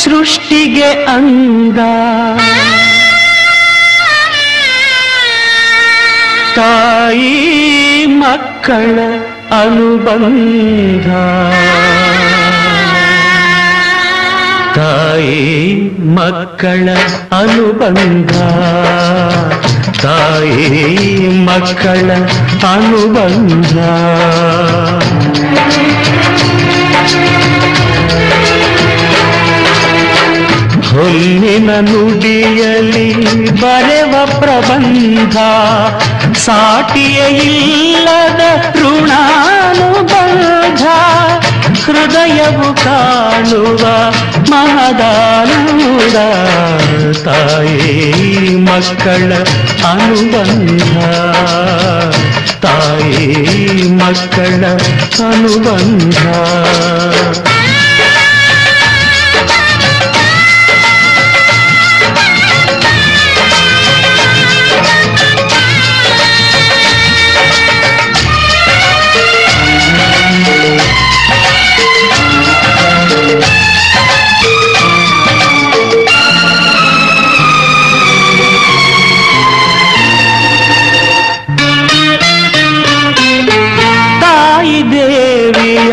ಸೃಷ್ಟಿಗೆ ಅಂದ ತಾಯಿ ಮಕ್ಕಳ ಅನುಬಂಧ ತಾಯಿ ಮಕ್ಕಳ ಅನುಬಂಧ ತಾಯಿ ಮಕ್ಕಳ ಅನುಬಂಧ ಹೊನ್ನಿನ ನುಡಿಯಲಿ ಬರೆವ ಪ್ರಬಂಧ ಸಾಟಿಯ ಇಲ್ಲದ ಋಣಾನುಬಂಧ ಹೃದಯವು ಕಾಣುವ ಮಹದಾನಂದ ತಾಯಿ ಮಕ್ಕಳ ಅನುಬಂಧ ತಾಯಿ ಮಕ್ಕಳ ಅನುಬಂಧ ತಾಯಿ ದೇವಿಯ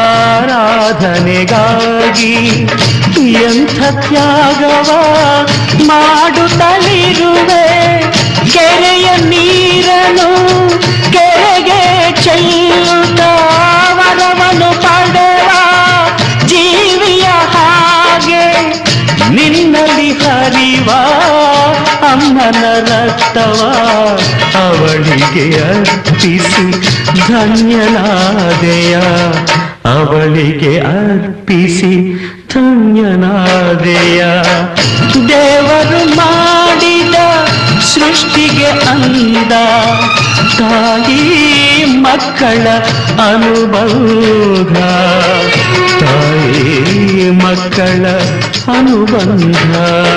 ಆರಾಧನೆಗಾಗಿ ಎಂಥ ತ್ಯಾಗವ ಮಾಡುತ್ತಲಿರುವೆ ಕೆರೆಯ ನೀರನು ಕೆರೆಗೆ ಚೆಲ್ಲುತ್ತ ವರವನ್ನು ಪಡೆವ ಜೀವಿಯ ಹಾಗೆ ನಿನ್ನಲ್ಲಿ ಹರಿವ ಅಮ್ಮನ ರಕ್ತವ ಅವಳಿಗೆ ಅರ್ಪಿಸಿ ಧನ್ಯನಾದೆಯ ಅವಳಿಗೆ ಅರ್ಪಿಸಿ ಧನ್ಯನಾದೆಯ ದೇವರು ಮಾಡಿದ ಸೃಷ್ಟಿಗೆ ಅಂದ ತಾಯಿ ಮಕ್ಕಳ ಅನುಬಂಧ ತಾಯಿ ಮಕ್ಕಳ ಅನುಬಂಧ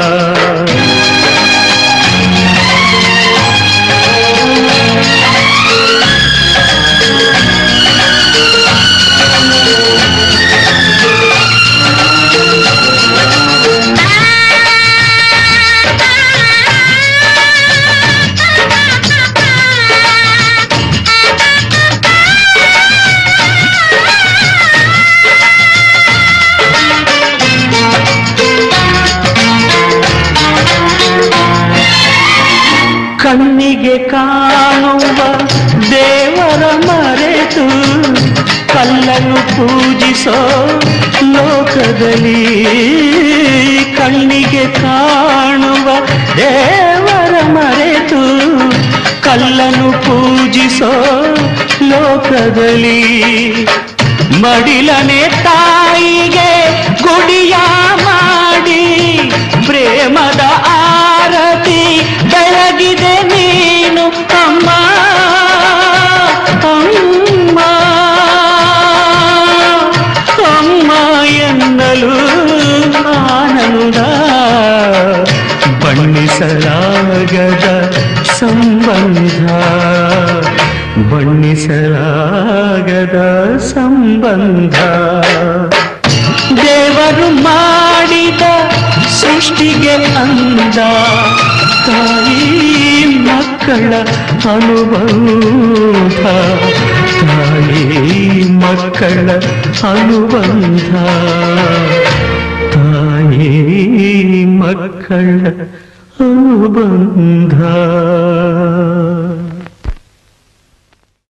ಕಣ್ಣಿಗೆ ಕಾಣುವ ದೇವರ ಮರೆತು ಕಲ್ಲನ್ನು ಪೂಜಿಸೋ ಲೋಕದಲ್ಲಿ ಕಣ್ಣಿಗೆ ಕಾಣುವ ದೇವರ ಮರೆತು ಕಲ್ಲನ್ನು ಪೂಜಿಸೋ ಲೋಕದಲ್ಲಿ ಮಡಿಲನೆ ತಾಯಿಗೆ ಗುಡಿಯ ಮಾಡಿ ಪ್ರೇಮದ ಆರತಿ ಬೆಳಗಿದೆ ನೀನು ಅಮ್ಮ ಅಮ್ಮ ಅಮ್ಮ ಎನ್ನಲು ಆನಂದ ಬಣ್ಣಿಸಲಾಗದ ಸಂಬಂಧ ಬಣ್ಣಿಸಲಾಗದ ಸಂಬಂಧ ದೇವರು ಮಾಡಿದ ಸೃಷ್ಟಿಗೆ ಅಂದ ತಾಯಿ ಮಕ್ಕಳ ಅನುಬಂಧ ತಾಯಿ ಮಕ್ಕಳ ಅನುಬಂಧ ತಾಯಿ ಮಕ್ಕಳ ಅನುಬಂಧ